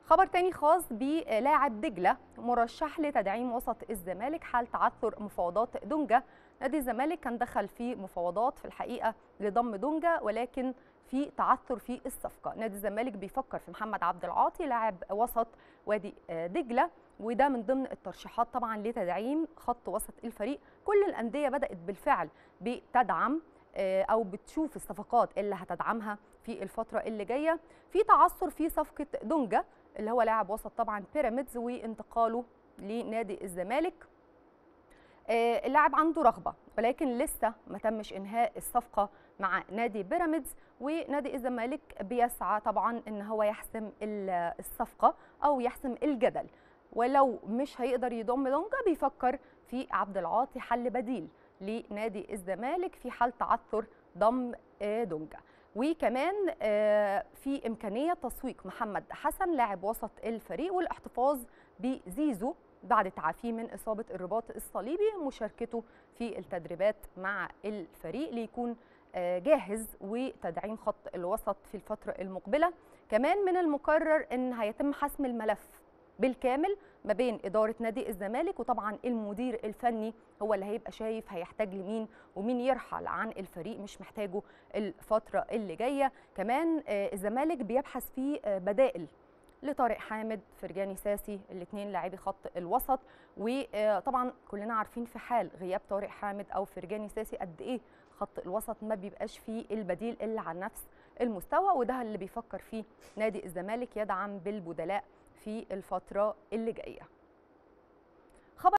خبر تاني خاص بلاعب دجله مرشح لتدعيم وسط الزمالك حال تعثر مفاوضات دونجا نادي الزمالك كان دخل في مفاوضات في الحقيقه لضم دونجا ولكن في تعثر في الصفقه نادي الزمالك بيفكر في محمد عبد العاطي لاعب وسط وادي دجله وده من ضمن الترشيحات طبعا لتدعيم خط وسط الفريق كل الانديه بدات بالفعل بتدعم او بتشوف الصفقات اللي هتدعمها في الفتره اللي جايه في تعثر في صفقه دونجا اللي هو لاعب وسط طبعا بيراميدز وانتقاله لنادي الزمالك اللاعب عنده رغبه ولكن لسه ما تمش انهاء الصفقه مع نادي بيراميدز ونادي الزمالك بيسعى طبعا ان هو يحسم الصفقه او يحسم الجدل ولو مش هيقدر يضم دونجا بيفكر في عبد العاطي حل بديل لنادي الزمالك في حال تعثر ضم دونجا وكمان في امكانيه تسويق محمد حسن لاعب وسط الفريق والاحتفاظ بزيزو بعد تعافيه من اصابه الرباط الصليبي مشاركته في التدريبات مع الفريق ليكون جاهز وتدعيم خط الوسط في الفتره المقبله كمان من المقرر ان هيتم حسم الملف بالكامل ما بين إدارة نادي الزمالك وطبعا المدير الفني هو اللي هيبقى شايف هيحتاج لمين ومين يرحل عن الفريق مش محتاجه الفترة اللي جاية كمان الزمالك بيبحث في بدائل لطارق حامد فرجاني ساسي الاثنين لاعبي خط الوسط وطبعا كلنا عارفين في حال غياب طارق حامد او فرجاني ساسي قد ايه خط الوسط ما بيبقاش فيه البديل الا على نفس المستوى وده اللي بيفكر فيه نادي الزمالك يدعم بالبدلاء في الفترة اللي جايه